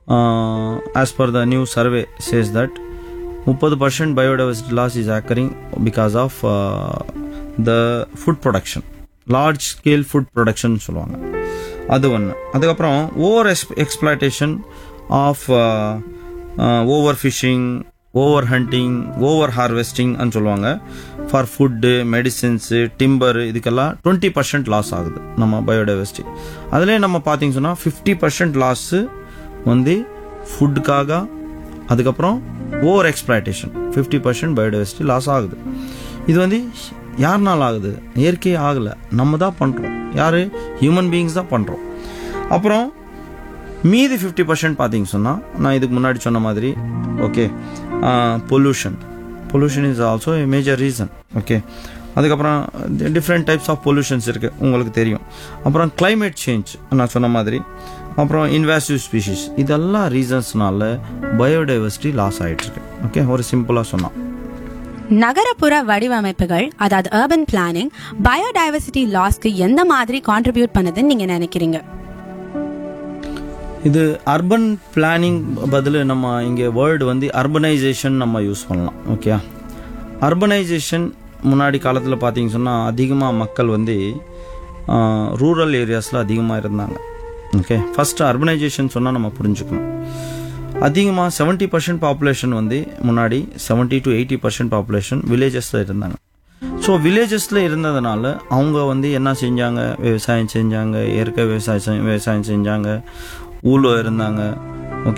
as per the new survey says that முப்பது percent biodiversity loss is occurring because of the food production large scale food production சொல்லுவாங்க அது ஒன்று அதுக்கப்புறம் over ex exploitation of over fishing over hunting over ஹார்வெஸ்டிங்னு சொல்லுவாங்க for food medicines timber இதுக்கெல்லாம் twenty percent loss ஆகுது நம்ம பயோடைவர்சிட்டி அதுலேயே நம்ம பார்த்தீங்க சொன்னால் ஃபிஃப்டி பர்சன்ட் லாஸு வந்து ஃபுட்டுக்காக அதுக்கப்புறம் over exploitation fifty percent biodiversity loss ஆகுது இது வந்து யாருனால ஆகுது இயற்கை ஆகலை நம்ம தான் பண்ணுறோம் யார் ஹியூமன் பீயிங்ஸ் தான் பண்ணுறோம் அப்புறம் மீதி ஃபிஃப்டி பர்சன்ட் பார்த்தீங்க சொன்னால் நான் இதுக்கு முன்னாடி சொன்ன மாதிரி okay pollution pollution is also a major reason okay அதுக்கப்புறம் டிஃப்ரெண்ட் டைப்ஸ் ஆஃப் பொல்யூஷன்ஸ் இருக்குது உங்களுக்கு தெரியும் அப்புறம் climate சேஞ்ச் நான் சொன்ன மாதிரி அப்புறம் இன்வாசிவ் ஸ்பீஷிஸ் இதெல்லாம் ரீசன்ஸ்னால பயோடைவர்சிட்டி லாஸ் ஆகிட்டுருக்கு ஓகே ஒரு சிம்பிளாக சொன்னான் நகரப்புற வடிவமைப்புகள் அதாவது அர்பன் பிளானிங் பயோடைவர்சிட்டி லாஸ்க்கு எந்த மாதிரி கான்ட்ரிபியூட் பண்ணுதுன்னு நீங்க நினைக்கிறீங்க இது அர்பன் பிளானிங் பதில் நம்ம இங்கே வேர்டு வந்து அர்பனைசேஷன் நம்ம யூஸ் பண்ணலாம் ஓகே அர்பனைசேஷன் முன்னாடி காலத்தில் பார்த்தீங்க சொன்னால் அதிகமாக மக்கள் வந்து ரூரல் ஏரியாஸில் அதிகமாக இருந்தாங்க ஓகே ஃபர்ஸ்ட் அர்பனைசேஷன் சொன்னால் நம்ம புரிஞ்சுக்கணும் அதிகமாக செவன்ட்டி பர்சன்ட் பாப்புலேஷன் வந்து முன்னாடி seventy to eighty percent population வில்லேஜஸில் இருந்தாங்க ஸோ வில்லேஜஸில் இருந்ததுனால அவங்க வந்து என்ன செஞ்சாங்க விவசாயம் செஞ்சாங்க இயற்கை விவசாயம் செ- விவசாயம் செஞ்சாங்க ஊரில் இருந்தாங்க